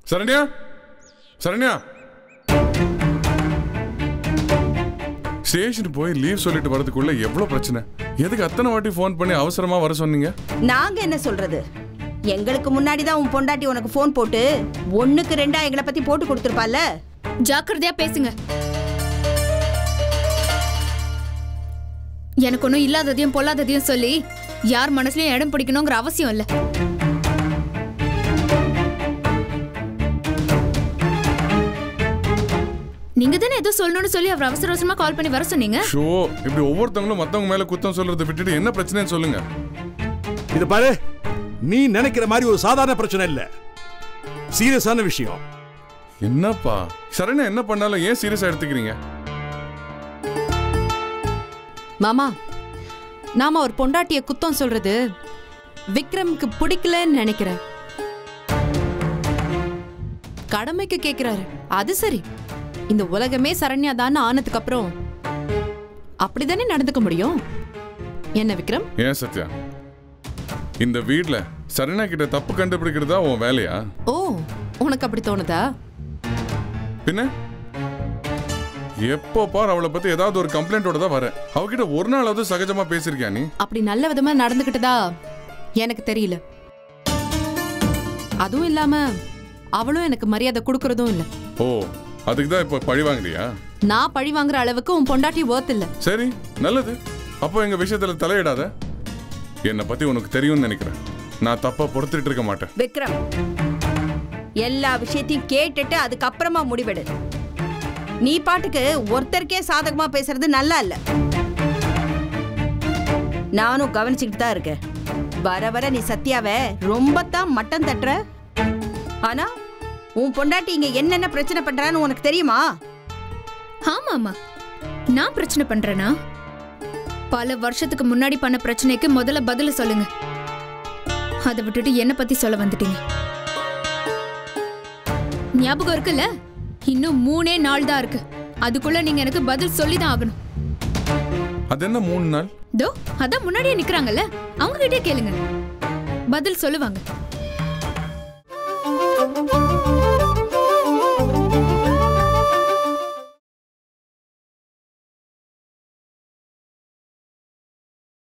Saranya Saranya station போய் leave சொல்லிட்டு வரதுக்குள்ள எவ்வளவு பிரச்சனை எதுக்கு அத்தனை வாட்டி ஃபோன் பண்ணி அவசரமா வர சொன்னீங்க நாங்க என்ன சொல்றது எங்களுக்கு முன்னாடி தான் உன் பொண்டாட்டி உனக்கு ஃபோன் போட்டு ஒண்ணுக்கு ரெண்டா எங்களை பத்தி போட்டு கொடுத்துருப்பால ஜாக்கிரதையா பேசுங்க எனக்கு ஒன்றும் இல்லாததையும் பொல்லாததையும் சொல்லி யார் மனசுலயும் இடம் பிடிக்கணுங்கிற அவசியம் இல்லை நீங்க தானே ஏதோ சொல்லணும்னு சொல்லி அவர் அவசர அவசரமா கால் பண்ணி வர சொன்னீங்க ஷோ இப்படி ஒவ்வொருத்தவங்களும் மத்தவங்க மேல குத்தம் சொல்றதை விட்டுட்டு என்ன பிரச்சனைன்னு சொல்லுங்க இது பாரு நீ நினைக்கிற மாதிரி ஒரு சாதாரண பிரச்சனை இல்ல சீரியஸான விஷயம் என்னப்பா சரண்யா என்ன பண்ணாலும் ஏன் சீரியஸா எடுத்துக்கிறீங்க மாமா நாம ஒரு பொண்டாட்டிய குத்தம் சொல்றது விக்ரம்க்கு பிடிக்கலன்னு நினைக்கிறேன் கடமைக்கு கேக்குறாரு அது சரி இந்த உலகமே சரண்யா தான் ஆனதுக்கு அப்புறம் அப்படிதானே நடந்துக்க முடியும் என்ன விக்ரம் ஏன் சத்யா இந்த வீட்ல சரண்யா கிட்ட தப்பு கண்டுபிடிக்கிறதா உன் வேலையா ஓ உனக்கு அப்படி தோணுதா பின்ன எப்போ பார் அவளை பத்தி ஏதாவது ஒரு கம்ப்ளைண்டோட தான் வரேன் அவகிட்ட ஒரு நாளாவது சகஜமா பேசியிருக்கியா நீ அப்படி நல்ல விதமா நடந்துக்கிட்டதா எனக்கு தெரியல அதுவும் இல்லாம அவளும் எனக்கு மரியாதை கொடுக்கறதும் இல்ல ஓ அதுக்கு தான் இப்போ பழி வாங்குறியா நான் பழி வாங்குற அளவுக்கு உன் பொண்டாட்டி worth இல்ல சரி நல்லது அப்போ எங்க விஷயத்துல தலையிடாத என்னை பத்தி உனக்கு தெரியும்னு நினைக்கிறேன் நான் தப்பா பொறுத்துட்டு இருக்க மாட்டேன் விக்ரம் எல்லா விஷயத்தையும் கேட்டுட்டு அதுக்கப்புறமா முடிவெடு நீ பாட்டுக்கு ஒருத்தருக்கே சாதகமா பேசுறது நல்லா இல்ல நானும் கவனிச்சுக்கிட்டு தான் இருக்கேன் வர வர நீ சத்யாவை ரொம்ப தான் மட்டம் தட்டுற ஆனா உன் பொண்டாட்டி இங்க என்னென்ன பிரச்சனை பண்றான்னு உனக்கு தெரியுமா ஆமா ஆமா நான் பிரச்சனை பண்றேனா பல வருஷத்துக்கு முன்னாடி பண்ண பிரச்சனைக்கு முதல்ல பதில சொல்லுங்க அதை விட்டுட்டு என்ன பத்தி சொல்ல வந்துட்டீங்க ஞாபகம் இருக்குல்ல இன்னும் மூணே நாள் தான் இருக்கு அதுக்குள்ள நீங்க எனக்கு பதில் சொல்லி தான் ஆகணும் அது என்ன மூணு நாள் தோ அதான் முன்னாடியே நிக்கிறாங்கல்ல அவங்க கிட்டே கேளுங்க பதில் சொல்லுவாங்க